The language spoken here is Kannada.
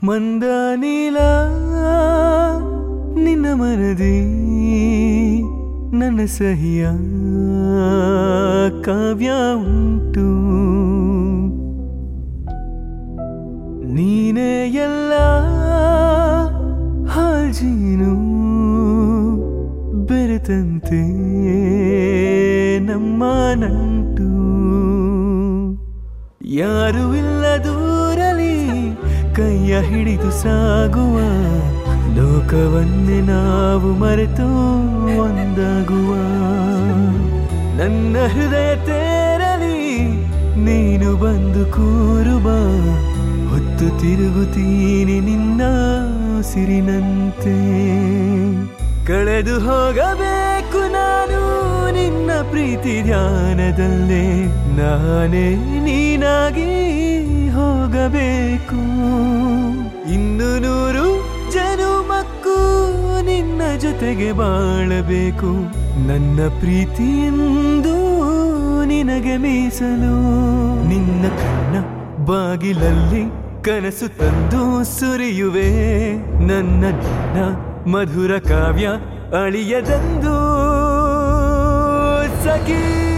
ಮಂದ ನೀಲ ನಿನ್ನ ಮನದಿ ನನ್ನ ಸಹಿಯ ಕಾವ್ಯ ಉಂಟು ನೀನೇ ಎಲ್ಲ ಹಾಜೀನು ಬೆರೆತಂತೆ ನಮ್ಮ ನಂಟು ಯಾರು ಇಲ್ಲ ದೂರಲಿ ಕೈಯ ಹಿಡಿದು ಸಾಗುವ ಲೋಕವನ್ನೇ ನಾವು ಮರೆತು ಒಂದಾಗುವ ನನ್ನ ಹೃದಯ ತೇರಲಿ ನೀನು ಬಂದು ಕೂರುವ ಹೊತ್ತು ತಿರುಗುತ್ತೀನಿ ನಿನ್ನ ಸಿರಿನಂತೆ ಕಳೆದು ಹೋಗಬೇಕು ನಾನು ನಿನ್ನ ಪ್ರೀತಿ ಧ್ಯಾನದಲ್ಲೇ ನಾನೇ ನೀನಾಗಿ ಹೋಗಬೇಕು ಇನ್ನು ನೂರು ಜನುಮಕ್ಕೂ ನಿನ್ನ ಜೊತೆಗೆ ಬಾಳಬೇಕು ನನ್ನ ಪ್ರೀತಿಯೆಂದು ನಿನಗೆ ಮೀಸಲು ನಿನ್ನ ಕಣ್ಣ ಬಾಗಿಲಲ್ಲಿ ಕನಸು ತಂದು ಸುರಿಯುವೆ ನನ್ನ ನಿನ್ನ ಮಧುರ ಕಾವ್ಯ ಅಳಿಯದಂದು ಸಖಿ